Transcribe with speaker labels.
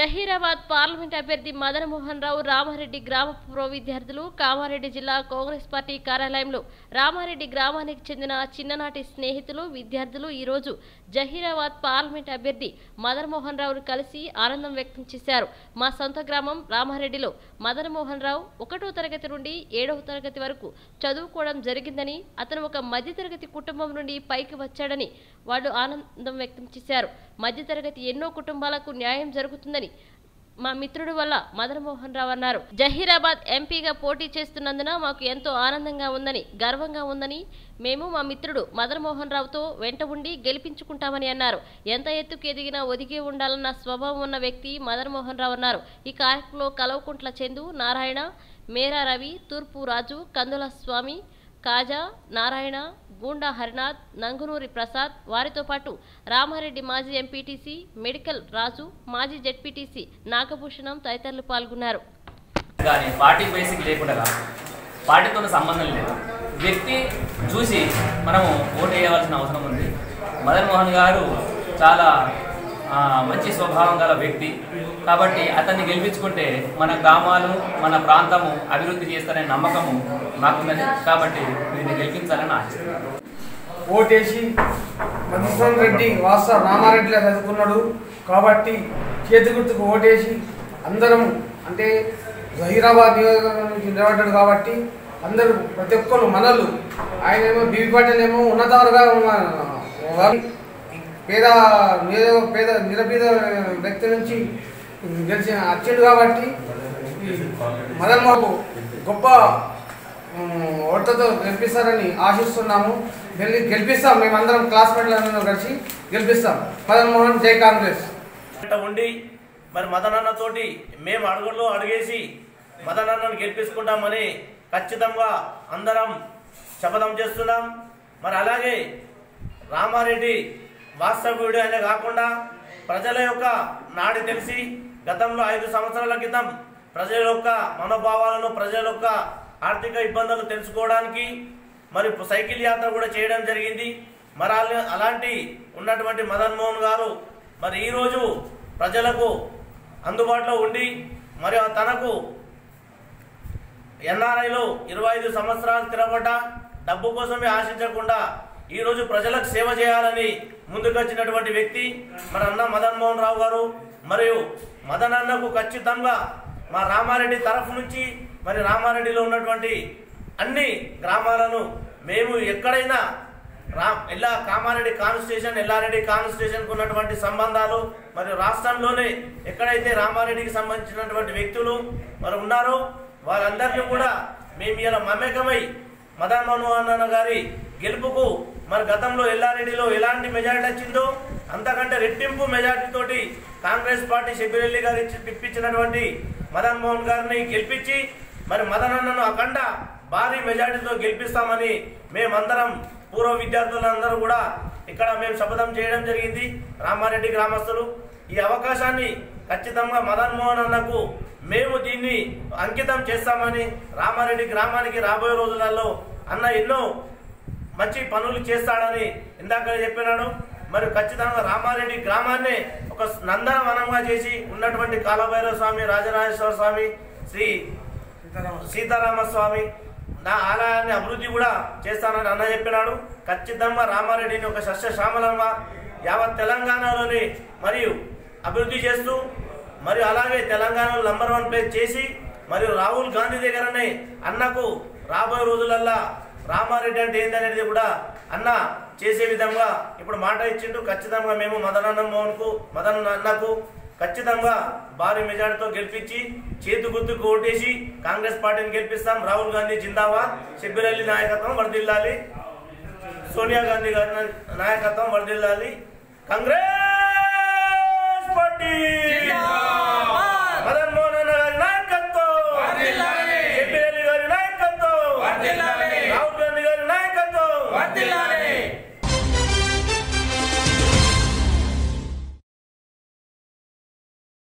Speaker 1: Zaheerabad parliament అభ్యర్థి మదన్ మోహన్ రావు రామారెడ్డి గ్రామ పూర్వ విద్యార్థులు కామారెడ్డి జిల్లా కాంగ్రెస్ పార్టీ కార్యాలయంలో రామారెడ్డి గ్రామానికి చెందిన చిన్ననాటి స్నేహితులు విద్యార్థులు ఈరోజు జహీరాబాద్ పార్లమెంట్ అభ్యర్థి మదన్ మోహన్ రావును కలిసి ఆనందం వ్యక్తం చేశారు మా సొంత గ్రామం రామారెడ్డిలో మదన్ మోహన్ రావు ఒకటో తరగతి నుండి ఏడవ తరగతి వరకు చదువుకోవడం జరిగిందని అతను ఒక మధ్యతరగతి కుటుంబం నుండి పైకి వచ్చాడని వాళ్ళు ఆనందం వ్యక్తం చేశారు మధ్యతరగతి ఎన్నో కుటుంబాలకు న్యాయం జరుగుతుందని మా మిత్రుడు వల్ల మదన్ మోహన్ రావు అన్నారు జహీరాబాద్ ఎంపీగా పోటీ చేస్తున్నందున మాకు ఎంతో ఆనందంగా ఉందని గర్వంగా ఉందని మేము మా మిత్రుడు మదన్ మోహన్ రావుతో వెంట ఉండి గెలిపించుకుంటామని అన్నారు ఎంత ఎత్తుకు ఎదిగినా ఒదిగి ఉండాలన్న స్వభావం ఉన్న వ్యక్తి మదన్ మోహన్ రావు అన్నారు ఈ కార్యక్రమంలో కలవకుంట్ల చందు నారాయణ మేరా రవి తూర్పు రాజు కందుల స్వామి కాజా నారాయణ గూండా హరినాథ్ నంగునూరి ప్రసాద్ వారితో పాటు రామారెడ్డి మాజీ ఎంపీటీసీ మెడికల్ రాజు మాజీ జెడ్పీటీసీ నాగభూషణం తదితరులు పాల్గొన్నారు
Speaker 2: కానీ పార్టీ బేసిక్ లేకుండా పార్టీతో సంబంధం లేదు వ్యక్తి చూసి మనము ఓటు వేయవలసిన అవసరం ఉంది మదన్ మోహన్ గారు చాలా ఆ, మంచి స్వభావం గల వ్యక్తి కాబట్టి అతన్ని గెలిపించుకుంటే మన గ్రామాలు మన ప్రాంతము అభివృద్ధి చేస్తారనే నమ్మకము నాకున్నది కాబట్టి వీరిని గెలిపించాలని ఆశిస్తున్నాను
Speaker 3: ఓటేసి మధుసూదన్ రెడ్డి వాస్తవ రామారెడ్డిలో చదువుకున్నాడు కాబట్టి చేతి గుర్తుకు ఓటేసి అందరం అంటే హైదరాబాద్ నియోజకవర్గం నుంచి నిలబడ్డాడు కాబట్టి అందరూ ప్రతి ఒక్కరు మనలు ఆయన ఏమో బీవీ పాటిల్ ఏమో ఉన్నతవరగా పేద నియోజక పేద నిరపేద వ్యక్తి నుంచి గెలిచిన వచ్చిండు కాబట్టి ఈ మదన్ బాబు గొప్ప ఉమ్, ఓట్లతో గెలిపిస్తారని ఆశిస్తున్నాము గెలి గెలిపిస్తాం మేమందరం క్లాస్మేట్లందరం కలిసి గెలిపిస్తాం మదన్ మోహన్ జై కాంగ్రెస్
Speaker 4: వెంట ఉండి మరి మదనన్నతోటి మేము అడుగుల్లో అడుగేసి మదనన్నను గెలిపించుకుంటామని ఖచ్చితంగా అందరం శపథం చేస్తున్నాం మరి అలాగే రామారెడ్డి వాస్తవ్యుడు అనే కాకుండా ప్రజల యొక్క నాడి తెలిసి గతంలో ఐదు సంవత్సరాల క్రితం ప్రజల యొక్క మనోభావాలను ప్రజల యొక్క ఆర్థిక ఇబ్బందులు తెలుసుకోవడానికి మరి సైకిల్ యాత్ర కూడా చేయడం జరిగింది మరి అలా- అలాంటి ఉన్నటువంటి మదన్ మోహన్ గారు మరి ఈరోజు ప్రజలకు అందుబాటులో ఉండి మరి తనకు ఎన్ఆర్ఐలో ఇరవై ఐదు సంవత్సరాలు స్థిరపడ్డ డబ్బు కోసమే ఆశించకుండా ఈరోజు ప్రజలకు సేవ చేయాలని ముందుకొచ్చినటువంటి వ్యక్తి మన అన్న మదన్ మోహన్ రావు గారు మరియు మదన్ అన్నకు ఖచ్చితంగా మా రామారెడ్డి తరఫు నుంచి మరి రామారెడ్డిలో ఉన్నటువంటి అన్ని గ్రామాలను మేము ఎక్కడైనా రా ఎల్లా కామారెడ్డి కాన్స్టిట్యూషన్ ఎల్లారెడ్డి కాన్స్టిట్యూషన్కు ఉన్నటువంటి సంబంధాలు మరియు రాష్ట్రంలోనే ఎక్కడైతే రామారెడ్డికి సంబంధించినటువంటి వ్యక్తులు మరి ఉన్నారో వారందరినీ కూడా మేము ఇలా మమేకమై మదన్ మోహన్ అన్న గారి గెలుపుకు మరి గతంలో ఎల్లారెడ్డిలో ఎలాంటి మెజారిటీ వచ్చిందో అంతకంటే రెట్టింపు మెజారిటీ తోటి కాంగ్రెస్ పార్టీ షబ్బిరెల్లి గారు ఇచ్చి- ఇప్పించినటువంటి మదన్ మోహన్ గారిని గెలిపించి మరి మదన్ అన్నను అఖండ భారీ మెజారిటీతో గెలిపిస్తామని మేమందరం పూర్వ విద్యార్థులందరూ కూడా ఇక్కడ మేము శపథం చేయడం జరిగింది రామారెడ్డి గ్రామస్తులు ఈ అవకాశాన్ని ఖచ్చితంగా మదన్ మోహన్ అన్నకు మేము దీన్ని అంకితం చేస్తామని రామారెడ్డి గ్రామానికి రాబోయే రోజులలో అన్న ఎన్నో మంచి పనులు చేస్తాడని ఇందాక చెప్పినాడు మరి ఖచ్చితంగా రామారెడ్డి గ్రామాన్ని ఒక నందనవనంగా చేసి ఉన్నటువంటి కాలభైరవ స్వామి రాజరాజేశ్వర స్వామి శ్రీ సీతారామ స్వామి నా ఆలయాన్ని అభివృద్ధి కూడా చేస్తానని అన్న చెప్పినాడు ఖచ్చితంగా రామారెడ్డిని ఒక సస్యశ్యామలంగా యావత్ తెలంగాణలోని మరియు అభివృద్ధి చేస్తూ మరియు అలాగే తెలంగాణలో నంబర్ వన్ ప్లేస్ చేసి మరియు రాహుల్ గాంధీ దగ్గరనే అన్నకు రాబోయే రోజులల్లా రామారెడ్డి అంటే ఏందనేది కూడా అన్న చేసే విధంగా ఇప్పుడు మాట ఇచ్చిండు ఖచ్చితంగా మేము మదనన్న మోహన్కు మదన్ అన్నకు ఖచ్చితంగా భారీ మెజార్టీతో గెలిపించి చేతు గుర్తుకు ఓటేసి కాంగ్రెస్ పార్టీని గెలిపిస్తాం రాహుల్ గాంధీ జిందాబాద్ షబ్బిరల్లి నాయకత్వం వర్దిల్లాలి సోనియా గాంధీ గారి నాయకత్వం వర్దిల్లాలి కాంగ్రెస్ పార్టీ